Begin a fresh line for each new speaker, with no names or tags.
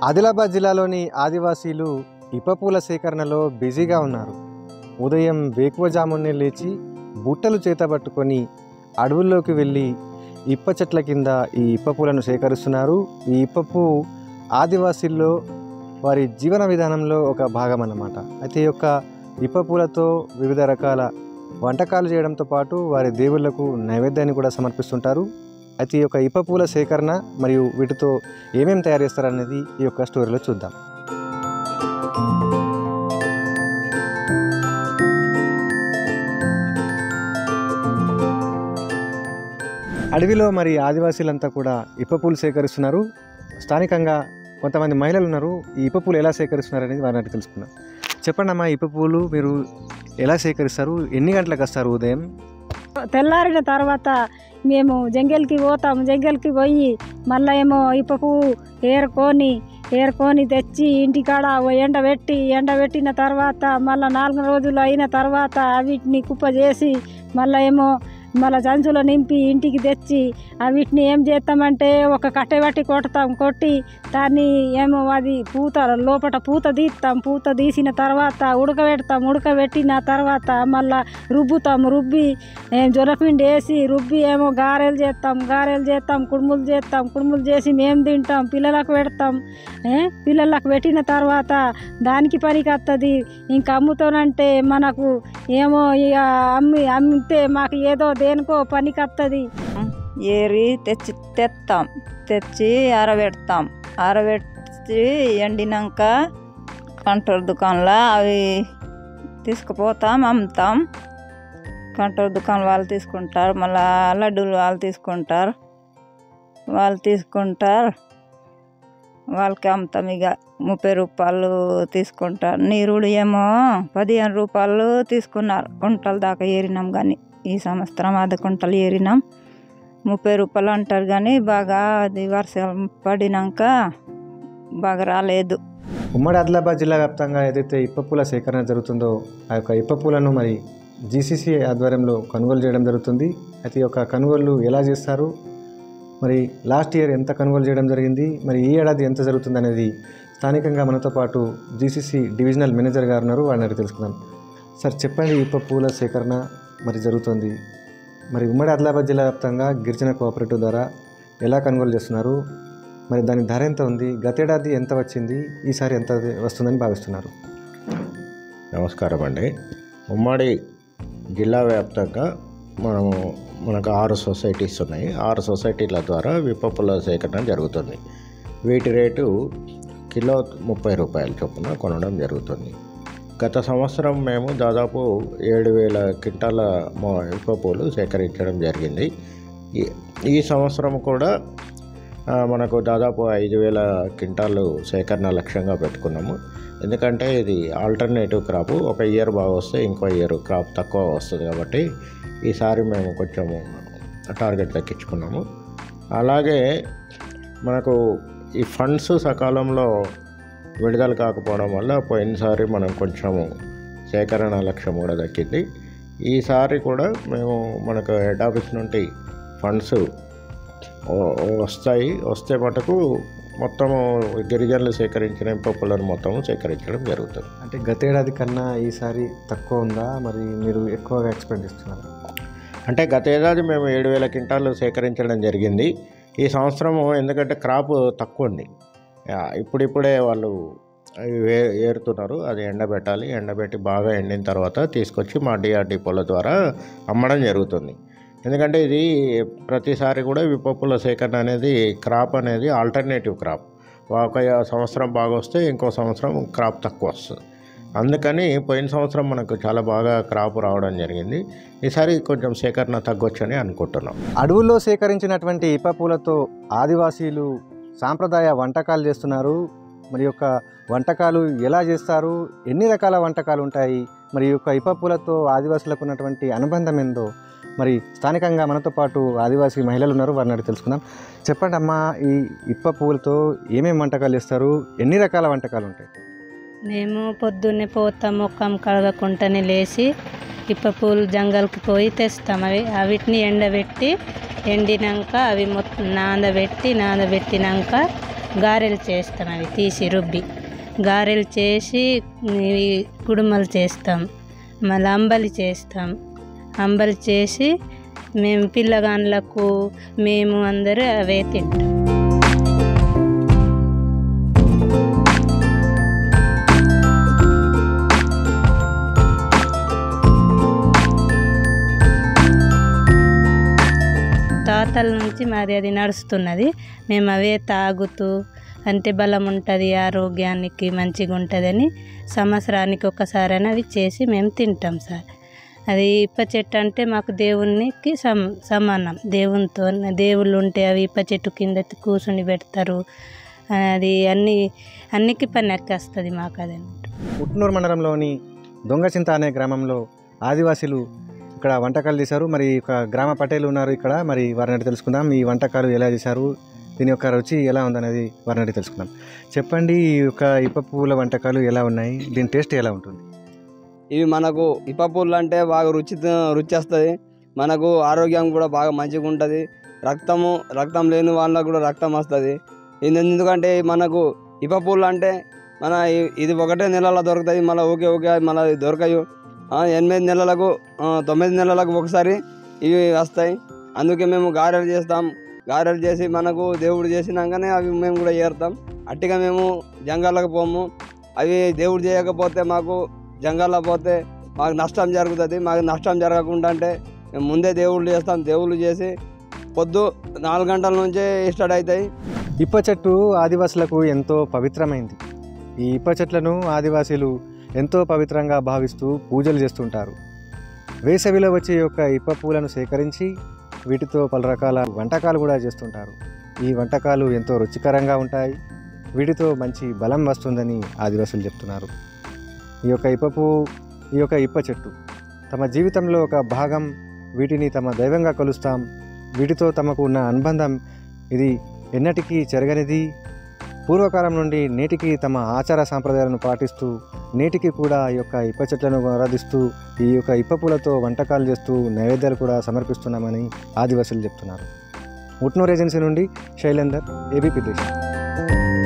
ఆదిలాబాద్ జిల్లాలోని ఆదివాసీలు ఇప్పపూల సేకరణలో బిజీగా ఉన్నారు ఉదయం వేకువజామునే లేచి బుట్టలు చేతబట్టుకొని అడవుల్లోకి వెళ్ళి ఇప్ప చెట్ల కింద ఈ ఇప్ప పూలను సేకరిస్తున్నారు ఈ ఇప్ప పువ్వు ఆదివాసీల్లో వారి జీవన విధానంలో ఒక భాగం అన్నమాట అయితే ఈ యొక్క ఇప్ప పూలతో వివిధ రకాల వంటకాలు చేయడంతో పాటు వారి దేవుళ్లకు నైవేద్యాన్ని కూడా సమర్పిస్తుంటారు అయితే ఈ యొక్క ఇప్ప పూల సేకరణ మరియు వీటితో ఏమేమి తయారు చేస్తారనేది ఈ యొక్క స్టోరీలో చూద్దాం అడవిలో మరి ఆదివాసీలంతా కూడా ఇప్ప పూలు సేకరిస్తున్నారు స్థానికంగా కొంతమంది మహిళలు ఉన్నారు ఈ ఇప్ప పూలు ఎలా సేకరిస్తున్నారు అనేది వారిని అడిగి తెలుసుకుందాం చెప్పండి అమ్మా ఇప్ప పూలు మీరు ఎలా సేకరిస్తారు ఎన్ని గంటలకు వస్తారు ఉదయం
తెల్లారిన తర్వాత మేము జంగల్కి పోతాం జంగల్కి పోయి మళ్ళీ ఏమో ఇప్ప పువ్వు ఏరుకొని ఏరుకొని తెచ్చి ఇంటికాడ ఎండబెట్టి ఎండబెట్టిన తర్వాత మళ్ళీ నాలుగు రోజులు అయిన తర్వాత వీటిని కుప్ప చేసి మళ్ళీ ఏమో మళ్ళీ జంచులో నింపి ఇంటికి తెచ్చి వీటిని ఏం చేస్తామంటే ఒక కట్టె పట్టి కొడతాం కొట్టి దాన్ని ఏమో అది పూత లోపల పూత తీస్తాం పూత తీసిన తర్వాత ఉడకబెడతాం ఉడకబెట్టిన తర్వాత మళ్ళీ రుబ్బుతాం రుబ్బి ఏం జొన్నపిండి వేసి రుబ్బి ఏమో గారెలు చేస్తాం గారెలు చేస్తాం కుడుములు చేస్తాం కుడుములు చేసి మేము తింటాం పిల్లలకు పెడతాం ఏ? పిల్లలకు పెట్టిన తర్వాత దానికి పనికి వస్తుంది ఇంకా అమ్ముతానంటే మనకు ఏమో ఇక అమ్మి అమ్మితే మాకు ఏదో దేనికో పనికి వస్తుంది
ఏరి తెచ్చి తెస్తాం తెచ్చి ఆరబెడతాం ఆరబెట్టి ఎండినాక కంట్రోల్ దుకాణంలో అవి తీసుకుపోతాం అమ్ముతాం కంట్రోల్ దుకాణం వాళ్ళు తీసుకుంటారు మళ్ళా లడ్డూలు వాళ్ళు తీసుకుంటారు వాళ్ళు తీసుకుంటారు వాళ్ళకి అమ్ముతాం ఇక ముప్పై రూపాయలు తీసుకుంటారు నీరుడు ఏమో పదిహేను రూపాయలు తీసుకున్నారు కుంటల దాకా ఏరినాం కానీ ఈ సంవత్సరం అర్ధ కుంటలు ఏరినాం ముప్పై రూపాయలు అంటారు కానీ బాగా అది వర్షం పడినాక బాగా రాలేదు
ఉమ్మడి ఆదిలాబాద్ జిల్లా వ్యాప్తంగా ఏదైతే ఇప్ప పూల సేకరణ జరుగుతుందో ఆ యొక్క ఇప్ప పూలను మరి జీసీసీ ఆధ్వర్యంలో కొనుగోలు చేయడం జరుగుతుంది అయితే ఈ యొక్క కొనుగోలు ఎలా చేస్తారు మరి లాస్ట్ ఇయర్ ఎంత కొనుగోలు చేయడం జరిగింది మరి ఈ ఏడాది ఎంత జరుగుతుంది అనేది స్థానికంగా మనతో పాటు జీసీసీ డివిజనల్ మేనేజర్ గారు ఉన్నారు వారిని అడిగి తెలుసుకుందాం సార్ చెప్పండి ఇప్ప పూల సేకరణ మరి జరుగుతుంది మరి ఉమ్మడి ఆదిలాబాద్ జిల్లా వ్యాప్తంగా గిరిజన కోఆపరేటివ్ ద్వారా ఎలా కొనుగోలు చేస్తున్నారు మరి దాని ధర ఎంత ఉంది గతేడాది ఎంత వచ్చింది ఈసారి ఎంత వస్తుందని భావిస్తున్నారు
నమస్కారం అండి ఉమ్మడి జిల్లా వ్యాప్తంగా మనము మనకు ఆరు సొసైటీస్ ఉన్నాయి ఆరు సొసైటీల ద్వారా విప్పపుల సేకరణ జరుగుతుంది వీటి రేటు కిలో ముప్పై రూపాయల చొప్పున కొనడం జరుగుతుంది గత సంవత్సరం మేము దాదాపు ఏడు వేల క్వింటాల మొ- విప్పపూలు సేకరించడం జరిగింది ఈ- ఈ సంవత్సరం కూడా ఆ, మనకు దాదాపు ఐదు వేల క్వింటాలు సేకరణ లక్ష్యంగా పెట్టుకున్నాము ఎందుకంటే ఇది ఆల్టర్నేటివ్ క్రాప్ ఒక ఇయర్ బాగా వస్తే ఇంకో ఇయర్ క్రాప్ తక్కువ వస్తుంది కాబట్టి ఈసారి మేము కొంచెము టార్గెట్ తగ్గించుకున్నాము అలాగే మనకు ఈ ఫండ్స్ సకాలంలో విడుదల కాకపోవడం వల్ల పోయినసారి మనం కొంచెము సేకరణ లక్ష్యం కూడా దక్కింది ఈసారి కూడా మేము మనకు హెడ్ ఆఫీస్ నుండి ఫండ్స్ వ- వస్తాయి వస్తే మటుకు మొత్తము గిరిజనులు సేకరించిన పప్పులను మొత్తం సేకరించడం జరుగుతుంది
అంటే గతేడాది కన్నా ఈసారి తక్కువ ఉందా మరి మీరు ఎక్కువగా ఎక్స్పెక్ట్ చేస్తున్నారు
అంటే గత ఏడాది మేము ఏడు వేల క్వింటాలు సేకరించడం జరిగింది ఈ సంవత్సరము ఎందుకంటే క్రాప్ తక్కువ ఉంది ఆ, ఇప్పుడిప్పుడే వాళ్ళు అవి వే ఏరుతున్నారు అది ఎండబెట్టాలి ఎండబెట్టి బాగా ఎండిన తర్వాత తీసుకొచ్చి మా డిఆర్ డిపోల ద్వారా అమ్మడం జరుగుతుంది ఎందుకంటే ఇది ప్రతిసారి కూడా విపప్పుల సేకరణ అనేది క్రాప్ అనేది ఆల్టర్నేటివ్ క్రాప్ ఒక సంవత్సరం బాగా వస్తే ఇంకో సంవత్సరం క్రాప్ తక్కువ వస్తుంది అందుకని పోయిన సంవత్సరం మనకు చాలా బాగా క్రాప్ రావడం జరిగింది ఈసారి కొంచెం సేకరణ తగ్గొచ్చని అనుకుంటున్నాం
అడవుల్లో సేకరించినటువంటి ఇప్ప పూలతో ఆదివాసీలు సాంప్రదాయ వంటకాలు చేస్తున్నారు మరి యొక్క వంటకాలు ఎలా చేస్తారు ఎన్ని రకాల వంటకాలు ఉంటాయి మరి ఈ యొక్క ఇప్ప పూలతో ఆదివాసులకు ఉన్నటువంటి అనుబంధం ఏందో మరి స్థానికంగా మనతో పాటు ఆదివాసీ మహిళలు ఉన్నారు వారిని అడిగి తెలుసుకుందాం చెప్పండి అమ్మా ఈ ఇప్ప పువ్వులతో ఏమేమి వంటకాలు చేస్తారు ఎన్ని రకాల వంటకాలు ఉంటాయి
మేము పొద్దున్నే పోతాం మొక్కం కడగకుండానే లేచి ఇప్ప పూలు జంగల్కి పోయి తెస్తాం అవి అవిటిని ఎండబెట్టి ఎండినాక అవి మొత్తం నానబెట్టి నానబెట్టినాక గారెలు చేస్తాం అవి తీసి రుబ్బి గారెలు చేసి ఇవి కుడుమలు చేస్తాం మళ్ళీ అంబలి చేస్తాం అంబలి చేసి మేము పిల్లగాళ్ళకు మేము అందరూ అవే తింటాం తాతల నుంచి మాది అది నడుస్తున్నది మేము అవే తాగుతూ అంటే బలం ఉంటుంది ఆరోగ్యానికి మంచిగా ఉంటుందని సంవత్సరానికి ఒక్కసారైనా అవి చేసి మేము తింటాం సార్ అది ఇప్ప చెట్టు అంటే మాకు దేవునికి సమ సమానం దేవునితో దేవుళ్ళు ఉంటే అవి ఇప్ప చెట్టు కింద కూర్చుని పెడతారు అది అన్ని అన్నికి పని ఎక్కేస్తుంది మాకు అది
ఉట్నూరు మండలంలోని దొంగచింత అనే గ్రామంలో ఆదివాసీలు ఇక్కడ వంటకాలు చేశారు మరి ఒక గ్రామ పటేలు ఉన్నారు ఇక్కడ మరి వారిని అడిగి తెలుసుకుందాం ఈ వంటకాలు ఎలా చేశారు దీని యొక్క రుచి ఎలా ఉందనేది వారిని అడిగి తెలుసుకుందాం చెప్పండి ఈ యొక్క ఇప్ప పువ్వుల వంటకాలు ఎలా ఉన్నాయి దీని టేస్ట్ ఎలా ఉంటుంది
ఇవి మనకు ఇప్ప పూలు అంటే బాగా రుచి రుచి వస్తుంది మనకు ఆరోగ్యం కూడా బాగా మంచిగా ఉంటుంది రక్తము రక్తం లేని వాళ్ళకు కూడా రక్తం వస్తుంది ఇది ఎందుకంటే మనకు ఇప్ప పూలు అంటే మన ఇ- ఇది ఒకటే నెలలో దొరుకుతుంది మళ్ళీ ఓకే ఓకే మళ్ళీ దొరకవు ఆ, ఎనిమిది నెలలకు ఆ, తొమ్మిది నెలలకు ఒకసారి ఇవి వస్తాయి అందుకే మేము గారెలు చేస్తాం గారెలు చేసి మనకు దేవుడు చేసినాకనే అవి మేము కూడా ఏరుతాం అట్టిగా మేము జంగాలకు పోము అవి దేవుడు చేయకపోతే మాకు జంగాల్లో పోతే మాకు నష్టం జరుగుతుంది మాకు నష్టం జరగకుండా అంటే మేము ముందే దేవుళ్ళు చేస్తాం దేవుళ్ళు చేసి పొద్దు నాలుగు గంటల నుంచే స్టార్ట్ అవుతాయి
ఇప్ప చెట్టు ఆదివాసులకు ఎంతో పవిత్రమైంది ఈ ఇప్ప చెట్లను ఆదివాసీలు ఎంతో పవిత్రంగా భావిస్తూ పూజలు చేస్తుంటారు వేసవిలో వచ్చే యొక్క ఇప్ప పూలను సేకరించి వీటితో పలు రకాల వంటకాలు కూడా చేస్తుంటారు ఈ వంటకాలు ఎంతో రుచికరంగా ఉంటాయి వీటితో మంచి బలం వస్తుందని ఆదివాసులు చెప్తున్నారు ఈ యొక్క ఇప్ప పువ్వు ఈ యొక్క ఇప్ప చెట్టు తమ జీవితంలో ఒక భాగం వీటిని తమ దైవంగా కొలుస్తాం వీటితో తమకు ఉన్న అనుబంధం ఇది ఎన్నటికీ చెరగనిది పూర్వకాలం నుండి నేటికి తమ ఆచార సాంప్రదాయాలను పాటిస్తూ నేటికి కూడా ఈ యొక్క ఇప్ప చెట్లను ఆరాధిస్తూ ఈ యొక్క ఇప్ప పూలతో వంటకాలు చేస్తూ నైవేద్యాలు కూడా సమర్పిస్తున్నామని ఆదివాసులు చెప్తున్నారు ఉట్నూరు ఏజెన్సీ నుండి శైలేందర్ ఏబీపీ దేశం